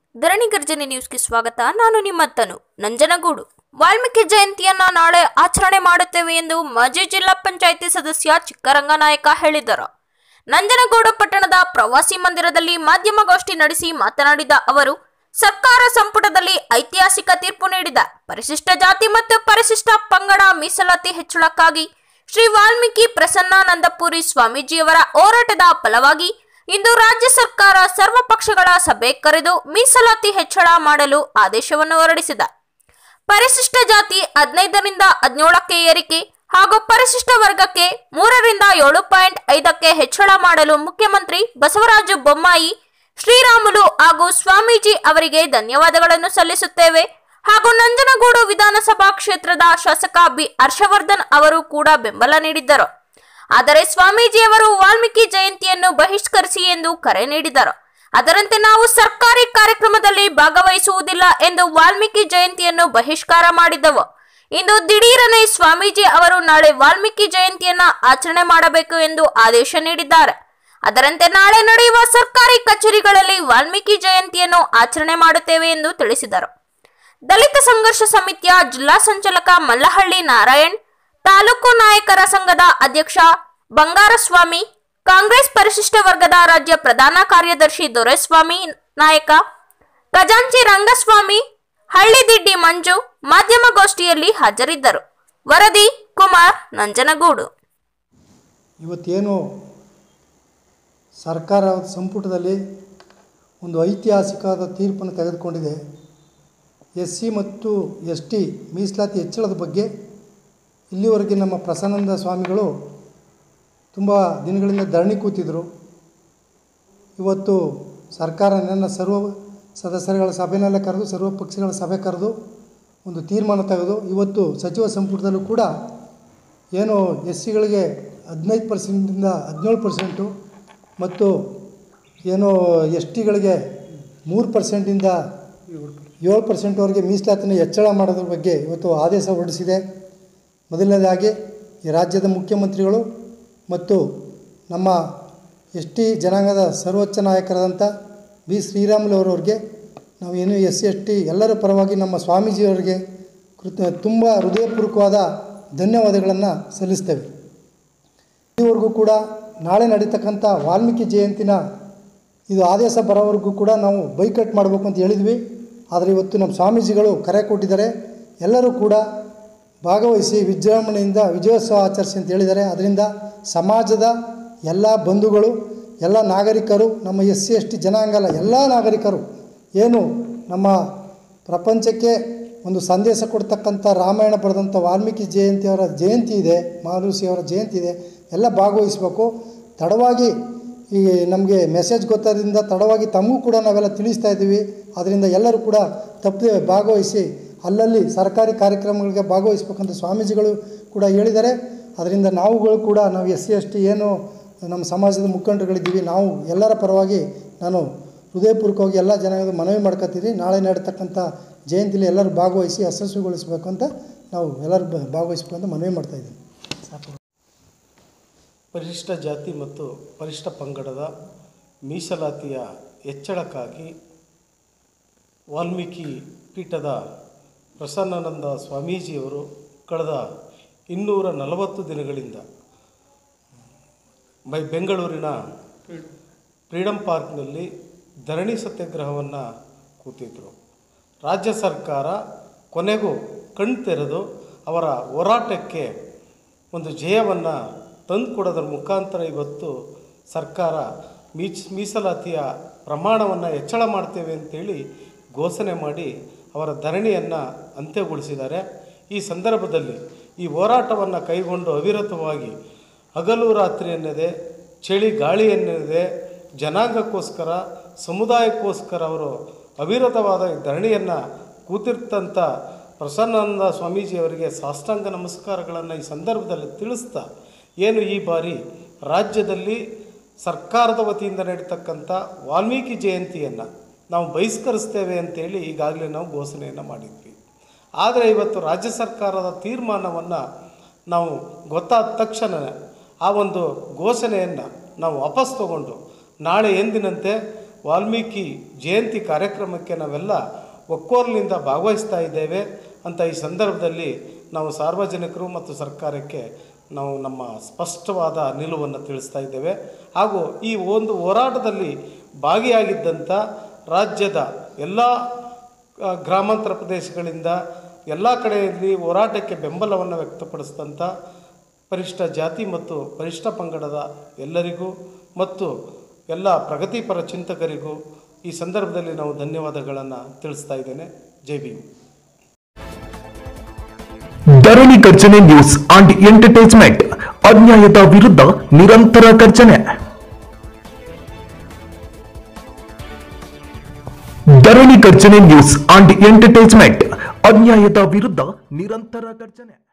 ಧರಣಿ ಗರ್ಜನೆ ನ್ಯೂಸ್ಗೆ ಸ್ವಾಗತ ನಾನು ನಿಮ್ಮ ತನು ನಂಜನಗೂಡು ವಾಲ್ಮೀಕಿ ಜಯಂತಿಯನ್ನ ನಾಳೆ ಆಚರಣೆ ಮಾಡುತ್ತೇವೆ ಎಂದು ಮಾಜಿ ಜಿಲ್ಲಾ ಪಂಚಾಯಿತಿ ಸದಸ್ಯ ಚಿಕ್ಕರಂಗನಾಯಕ ಹೇಳಿದರು ನಂಜನಗೂಡು ಪಟ್ಟಣದ ಪ್ರವಾಸಿ ಮಂದಿರದಲ್ಲಿ ಮಾಧ್ಯಮಗೋಷ್ಠಿ ನಡೆಸಿ ಮಾತನಾಡಿದ ಅವರು ಸರ್ಕಾರ ಸಂಪುಟದಲ್ಲಿ ಐತಿಹಾಸಿಕ ತೀರ್ಪು ನೀಡಿದ ಪರಿಶಿಷ್ಟ ಜಾತಿ ಮತ್ತು ಪರಿಶಿಷ್ಟ ಪಂಗಡ ಮೀಸಲಾತಿ ಹೆಚ್ಚಳಕ್ಕಾಗಿ ಶ್ರೀ ವಾಲ್ಮೀಕಿ ಪ್ರಸನ್ನಾನಂದಪುರಿ ಸ್ವಾಮೀಜಿಯವರ ಹೋರಾಟದ ಫಲವಾಗಿ ಇಂದು ರಾಜ್ಯ ಸರ್ಕಾರ ಸರ್ವ ಪಕ್ಷಗಳ ಸಭೆ ಕರೆದು ಮೀಸಲಾತಿ ಹೆಚ್ಚಳ ಮಾಡಲು ಆದೇಶವನ್ನು ಹೊರಡಿಸಿದೆ ಪರಿಶಿಷ್ಟ ಜಾತಿ ಹದಿನೈದರಿಂದ ಹದಿನೇಳಕ್ಕೆ ಏರಿಕೆ ಹಾಗೂ ಪರಿಶಿಷ್ಟ ವರ್ಗಕ್ಕೆ ಮೂರರಿಂದ ಏಳು ಪಾಯಿಂಟ್ ಐದಕ್ಕೆ ಹೆಚ್ಚಳ ಮಾಡಲು ಮುಖ್ಯಮಂತ್ರಿ ಬಸವರಾಜ ಬೊಮ್ಮಾಯಿ ಶ್ರೀರಾಮುಲು ಹಾಗೂ ಸ್ವಾಮೀಜಿ ಅವರಿಗೆ ಧನ್ಯವಾದಗಳನ್ನು ಸಲ್ಲಿಸುತ್ತೇವೆ ಹಾಗೂ ನಂಜನಗೂಡು ವಿಧಾನಸಭಾ ಕ್ಷೇತ್ರದ ಶಾಸಕ ಬಿ ಹರ್ಷವರ್ಧನ್ ಅವರು ಕೂಡ ಬೆಂಬಲ ನೀಡಿದ್ದರು ಆದರೆ ಸ್ವಾಮೀಜಿಯವರು ವಾಲ್ಮೀಕಿ ಜಯಂತಿಯನ್ನು ಬಹಿಷ್ಕರಿಸಿ ಎಂದು ಕರೆ ನೀಡಿದರು ಅದರಂತೆ ನಾವು ಸರ್ಕಾರಿ ಕಾರ್ಯಕ್ರಮದಲ್ಲಿ ಭಾಗವಹಿಸುವುದಿಲ್ಲ ಎಂದು ವಾಲ್ಮೀಕಿ ಜಯಂತಿಯನ್ನು ಬಹಿಷ್ಕಾರ ಮಾಡಿದ್ದವು ಇಂದು ದಿಢೀರನೆ ಸ್ವಾಮೀಜಿ ಅವರು ನಾಳೆ ವಾಲ್ಮೀಕಿ ಜಯಂತಿಯನ್ನ ಆಚರಣೆ ಮಾಡಬೇಕು ಎಂದು ಆದೇಶ ನೀಡಿದ್ದಾರೆ ಅದರಂತೆ ನಾಳೆ ನಡೆಯುವ ಸರ್ಕಾರಿ ಕಚೇರಿಗಳಲ್ಲಿ ವಾಲ್ಮೀಕಿ ಜಯಂತಿಯನ್ನು ಆಚರಣೆ ಮಾಡುತ್ತೇವೆ ಎಂದು ತಿಳಿಸಿದರು ದಲಿತ ಸಂಘರ್ಷ ಸಮಿತಿಯ ಜಿಲ್ಲಾ ಸಂಚಾಲಕ ಮಲ್ಲಹಳ್ಳಿ ನಾರಾಯಣ್ ತಾಲೂಕು ನಾಯಕರ ಸಂಘದ ಅಧ್ಯಕ್ಷ ಬಂಗಾರಸ್ವಾಮಿ ಕಾಂಗ್ರೆಸ್ ಪರಿಶಿಷ್ಟ ವರ್ಗದ ರಾಜ್ಯ ಪ್ರಧಾನ ಕಾರ್ಯದರ್ಶಿ ದೊರೆಸ್ವಾಮಿ ನಾಯಕ ಖಜಾಂಚಿ ರಂಗಸ್ವಾಮಿ ಹಳ್ಳಿದಿಡ್ಡಿ ಮಂಜು ಮಾಧ್ಯಮಗೋಷ್ಠಿಯಲ್ಲಿ ಹಾಜರಿದ್ದರು ವರದಿ ಕುಮಾರ್ ನಂಜನಗೂಡು ಇವತ್ತೇನು ಸರ್ಕಾರ ಸಂಪುಟದಲ್ಲಿ ಒಂದು ಐತಿಹಾಸಿಕವಾದ ತೀರ್ಪನ್ನು ತೆಗೆದುಕೊಂಡಿದೆ ಎಸ್ ಸಿ ಮತ್ತು ಎಸ್ ಟಿ ಮೀಸಲಾತಿ ಹೆಚ್ಚಳದ ಬಗ್ಗೆ ಇಲ್ಲಿವರೆಗೆ ನಮ್ಮ ಪ್ರಸನ್ನಾನಂದ ಸ್ವಾಮಿಗಳು ತುಂಬ ದಿನಗಳಿಂದ ಧರಣಿ ಕೂತಿದ್ದರು ಇವತ್ತು ಸರ್ಕಾರ ನನ್ನ ಸರ್ವ ಸದಸ್ಯರುಗಳ ಸಭೆನೆಲ್ಲ ಕರೆದು ಸರ್ವ ಪಕ್ಷಗಳ ಸಭೆ ಕರೆದು ಒಂದು ತೀರ್ಮಾನ ತೆಗೆದು ಇವತ್ತು ಸಚಿವ ಸಂಪುಟದಲ್ಲೂ ಕೂಡ ಏನು ಎಸ್ ಸಿಗಳಿಗೆ ಹದಿನೈದು ಪರ್ಸೆಂಟಿಂದ ಹದಿನೇಳು ಪರ್ಸೆಂಟು ಮತ್ತು ಏನು ಎಸ್ ಟಿಗಳಿಗೆ ಮೂರು ಪರ್ಸೆಂಟಿಂದ ಏಳು ಪರ್ಸೆಂಟ್ವರೆಗೆ ಮೀಸಲಾತಿನ ಹೆಚ್ಚಳ ಮಾಡೋದ್ರ ಬಗ್ಗೆ ಇವತ್ತು ಆದೇಶ ಹೊರಡಿಸಿದೆ ಮೊದಲನೇದಾಗಿ ಈ ರಾಜ್ಯದ ಮುಖ್ಯಮಂತ್ರಿಗಳು ಮತ್ತು ನಮ್ಮ ಎಸ್ ಟಿ ಜನಾಂಗದ ಸರ್ವೋಚ್ಚ ನಾಯಕರಾದಂಥ ಬಿ ಶ್ರೀರಾಮುಲು ಅವರವ್ರಿಗೆ ನಾವು ಏನು ಎಸ್ ಸಿ ಎಸ್ ಟಿ ಎಲ್ಲರ ಪರವಾಗಿ ನಮ್ಮ ಸ್ವಾಮೀಜಿಯವರಿಗೆ ಕೃತ ತುಂಬ ಹೃದಯಪೂರ್ವಕವಾದ ಧನ್ಯವಾದಗಳನ್ನು ಸಲ್ಲಿಸ್ತೇವೆ ಇಲ್ಲಿವರೆಗೂ ಕೂಡ ನಾಳೆ ನಡೀತಕ್ಕಂಥ ವಾಲ್ಮೀಕಿ ಜಯಂತಿನ ಇದು ಆದೇಶ ಬರೋವರೆಗೂ ಕೂಡ ನಾವು ಬೈಕಟ್ ಮಾಡಬೇಕು ಅಂತ ಹೇಳಿದ್ವಿ ಆದರೆ ಇವತ್ತು ನಮ್ಮ ಸ್ವಾಮೀಜಿಗಳು ಕರೆ ಕೊಟ್ಟಿದ್ದಾರೆ ಎಲ್ಲರೂ ಕೂಡ ಭಾಗವಹಿಸಿ ವಿಜೃಂಭಣೆಯಿಂದ ವಿಜಯೋತ್ಸವ ಆಚರಿಸಿ ಅಂತ ಹೇಳಿದ್ದಾರೆ ಅದರಿಂದ ಸಮಾಜದ ಎಲ್ಲ ಬಂಧುಗಳು ಎಲ್ಲ ನಾಗರಿಕರು ನಮ್ಮ ಎಸ್ ಸಿ ಎಸ್ ಟಿ ಜನಾಂಗ ಅಲ್ಲ ಎಲ್ಲ ನಾಗರಿಕರು ಏನು ನಮ್ಮ ಪ್ರಪಂಚಕ್ಕೆ ಒಂದು ಸಂದೇಶ ಕೊಡ್ತಕ್ಕಂಥ ರಾಮಾಯಣ ಬರೆದಂಥ ವಾಲ್ಮೀಕಿ ಜಯಂತಿಯವರ ಜಯಂತಿ ಇದೆ ಮಹರ್ಷಿಯವರ ಜಯಂತಿ ಇದೆ ಎಲ್ಲ ಭಾಗವಹಿಸಬೇಕು ತಡವಾಗಿ ಈ ನಮಗೆ ಮೆಸೇಜ್ ಗೊತ್ತಾದ್ರಿಂದ ತಡವಾಗಿ ತಮಗೂ ಕೂಡ ನಾವೆಲ್ಲ ತಿಳಿಸ್ತಾ ಇದ್ದೀವಿ ಅದರಿಂದ ಎಲ್ಲರೂ ಕೂಡ ತಪ್ಪದೆ ಭಾಗವಹಿಸಿ ಅಲ್ಲಲ್ಲಿ ಸರ್ಕಾರಿ ಕಾರ್ಯಕ್ರಮಗಳಿಗೆ ಭಾಗವಹಿಸ್ಬೇಕಂತ ಸ್ವಾಮೀಜಿಗಳು ಕೂಡ ಹೇಳಿದ್ದಾರೆ ಅದರಿಂದ ನಾವುಗಳು ಕೂಡ ನಾವು ಎಸ್ ಸಿ ಎಸ್ ಟಿ ಏನು ನಮ್ಮ ಸಮಾಜದ ಮುಖಂಡರುಗಳಿದ್ದೀವಿ ನಾವು ಎಲ್ಲರ ಪರವಾಗಿ ನಾನು ಹೃದಯಪೂರ್ವಕವಾಗಿ ಎಲ್ಲ ಜನಾಂಗದ ಮನವಿ ಮಾಡ್ಕೊತೀವಿ ನಾಳೆ ನಡೀತಕ್ಕಂಥ ಜಯಂತಿಲಿ ಎಲ್ಲರೂ ಭಾಗವಹಿಸಿ ಯಶಸ್ವಿಗೊಳಿಸಬೇಕು ಅಂತ ನಾವು ಎಲ್ಲರೂ ಬ- ಭಾಗವಹಿಸಬೇಕು ಅಂತ ಮನವಿ ಮಾಡ್ತಾಯಿದ್ದೀನಿ ಸಾಕು ಪರಿಶಿಷ್ಟ ಜಾತಿ ಮತ್ತು ಪರಿಶಿಷ್ಟ ಪಂಗಡದ ಮೀಸಲಾತಿಯ ಹೆಚ್ಚಳಕ್ಕಾಗಿ ವಾಲ್ಮೀಕಿ ಪೀಠದ ಪ್ರಸನ್ನಾನಂದ ಸ್ವಾಮೀಜಿಯವರು ಕಳೆದ ಇನ್ನೂರ ನಲವತ್ತು ದಿನಗಳಿಂದ ಬೈ ಬೆಂಗಳೂರಿನ ಫ್ರೀಡಮ್ ಪಾರ್ಕ್ನಲ್ಲಿ ಧರಣಿ ಸತ್ಯಾಗ್ರಹವನ್ನು ಕೂತಿದ್ದರು ರಾಜ್ಯ ಸರ್ಕಾರ ಕೊನೆಗೂ ಕಣ್ ತೆರೆದು ಅವರ ಹೋರಾಟಕ್ಕೆ ಒಂದು ಜಯವನ್ನು ತಂದುಕೊಡೋದ್ರ ಮುಖಾಂತರ ಇವತ್ತು ಸರ್ಕಾರ ಮೀಚ್ ಮೀಸಲಾತಿಯ ಪ್ರಮಾಣವನ್ನು ಹೆಚ್ಚಳ ಮಾಡ್ತೇವೆ ಅಂತೇಳಿ ಘೋಷಣೆ ಮಾಡಿ ಅವರ ಧರಣಿಯನ್ನು ಅಂತ್ಯಗೊಳಿಸಿದ್ದಾರೆ ಈ ಸಂದರ್ಭದಲ್ಲಿ ಈ ಹೋರಾಟವನ್ನು ಕೈಗೊಂಡು ಅವಿರತವಾಗಿ ಹಗಲು ರಾತ್ರಿ ಎನ್ನದೆ ಚಳಿ ಗಾಳಿ ಎನ್ನದೆ ಜನಾಂಗಕ್ಕೋಸ್ಕರ ಸಮುದಾಯಕ್ಕೋಸ್ಕರ ಅವರು ಅವಿರತವಾದ ಈ ಧರಣಿಯನ್ನು ಕೂತಿರ್ತಂಥ ಪ್ರಸನ್ನಾನಂದ ಸ್ವಾಮೀಜಿಯವರಿಗೆ ಸಾಷ್ಟಾಂಗ ನಮಸ್ಕಾರಗಳನ್ನು ಈ ಸಂದರ್ಭದಲ್ಲಿ ತಿಳಿಸ್ತಾ ಏನು ಈ ಬಾರಿ ರಾಜ್ಯದಲ್ಲಿ ಸರ್ಕಾರದ ವತಿಯಿಂದ ನಡೀತಕ್ಕಂಥ ವಾಲ್ಮೀಕಿ ಜಯಂತಿಯನ್ನು ನಾವು ಬಹಿಷ್ಕರಿಸ್ತೇವೆ ಅಂತೇಳಿ ಈಗಾಗಲೇ ನಾವು ಘೋಷಣೆಯನ್ನು ಮಾಡಿದ್ವಿ ಆದರೆ ಇವತ್ತು ರಾಜ್ಯ ಸರ್ಕಾರದ ತೀರ್ಮಾನವನ್ನು ನಾವು ಗೊತ್ತಾದ ತಕ್ಷಣ ಆ ಒಂದು ಘೋಷಣೆಯನ್ನು ನಾವು ವಾಪಸ್ ತಗೊಂಡು ನಾಳೆ ಎಂದಿನಂತೆ ವಾಲ್ಮೀಕಿ ಜಯಂತಿ ಕಾರ್ಯಕ್ರಮಕ್ಕೆ ನಾವೆಲ್ಲ ಒಕ್ಕೋರ್ಲಿಂದ ಭಾಗವಹಿಸ್ತಾ ಇದ್ದೇವೆ ಅಂತ ಈ ಸಂದರ್ಭದಲ್ಲಿ ನಾವು ಸಾರ್ವಜನಿಕರು ಮತ್ತು ಸರ್ಕಾರಕ್ಕೆ ನಾವು ನಮ್ಮ ಸ್ಪಷ್ಟವಾದ ನಿಲುವನ್ನು ತಿಳಿಸ್ತಾ ಇದ್ದೇವೆ ಹಾಗೂ ಈ ಒಂದು ಹೋರಾಟದಲ್ಲಿ ಭಾಗಿಯಾಗಿದ್ದಂಥ ರಾಜ್ಯದ ಎಲ್ಲ ಆ, ಗ್ರಾಮಾಂತರ ಪ್ರದೇಶಗಳಿಂದ ಎಲ್ಲ ಕಡೆಯಲ್ಲಿ ಹೋರಾಟಕ್ಕೆ ಬೆಂಬಲವನ್ನು ವ್ಯಕ್ತಪಡಿಸಿದಂಥ ಪರಿಶಿಷ್ಟ ಜಾತಿ ಮತ್ತು ಪರಿಶಿಷ್ಟ ಪಂಗಡದ ಎಲ್ಲರಿಗೂ ಮತ್ತು ಎಲ್ಲ ಪ್ರಗತಿಪರ ಚಿಂತಕರಿಗೂ ಈ ಸಂದರ್ಭದಲ್ಲಿ ನಾವು ಧನ್ಯವಾದಗಳನ್ನು ತಿಳಿಸ್ತಾ ಇದ್ದೇನೆ Jai Bhim Dharani Garjane news and entertainment ಅನ್ಯಾಯದ ವಿರುದ್ಧ ನಿರಂತರ ಗರ್ಜನೆ Dharani Garjane news and entertainment ಅನ್ಯಾಯದ ವಿರುದ್ಧ ನಿರಂತರ ಗರ್ಜನೆ